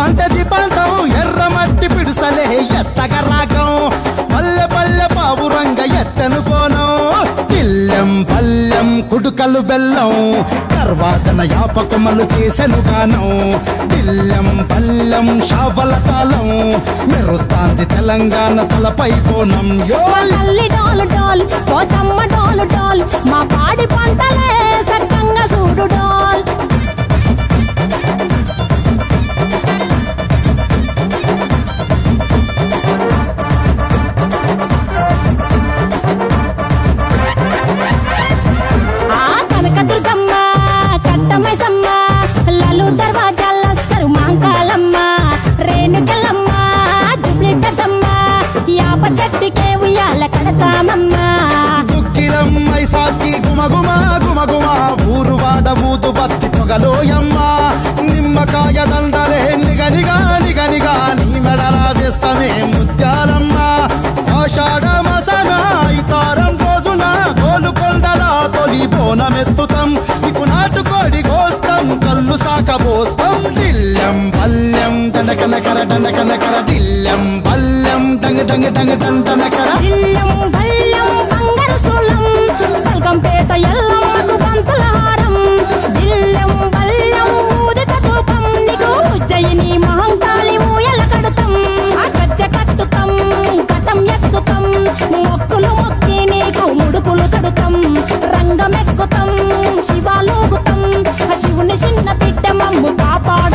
ఎత్తుతాంటే దీపాంతం ఎర్రమట్టి పిడుసలే ఎత్తగ రాగం పల్లె పల్లె పావురంగ ఎత్తను కోనం పిల్లెం పల్లెం కుడుకలు బెల్లం తర్వాతన యాపకమలు చేసెను గానం పిల్లెం పల్లెం షావల తాళం మెరుస్తాంది తెలంగాణ తలపై కోణం యో తల్లి డోలు డోల్ పోచమ్మ డోలు డోల్ మా పాడి పంటలే సక్కంగా చూడు డోల్ ఆ కనకదుర్గమ్మ కట్టమైసమ్మ లలు దర్వాజా లస్కరు మాంకాలమ్మ రేణుకలమ్మ జుబ్లి పెద్దమ్మ యాప చెట్టుకే ఉయ్యాల కడతామమ్మ దుక్కిలమ్మై సాచి గుమగుమ గుమగుమ ఊరు వాడ ఊదు బత్తి పొగలోయమ్మ నిమ్మకాయ దండలే నిగనిగా నిగనిగా నీ మెడల వేస్తమే ముత్యాలమ్మ ఆషాఢ మసన ఇతారం రోజున గోలుకొండల తొలి బోనమెత్తుతాం నీకు నాటుకోడి కోస్తాం కళ్ళు సాకబోస్తాం దిల్లెం పల్లెం దండకనకర దండకనకర దిల్లెం పల్లెం డంగ డంగ డంగ డండనకర ఇల్లం బల్లం బంగారు సోలం బల్కంపేట ఎల్లమ్మకు పంతుల హారం దిల్లం బల్లం ఊదిత ధూపం నీకు జయిని మహంకాళి ఊయల కడుతాం ఆ గజ్జ కట్టుతాం కటం ఎత్తుతాం మొక్కులు మొక్కి నీకు ముడుపులు కడుతాం రంగమెక్కుతాం శివాలోగుతాం ఆ శివుని చిన్న బిడ్డ మమ్ము కాపాడు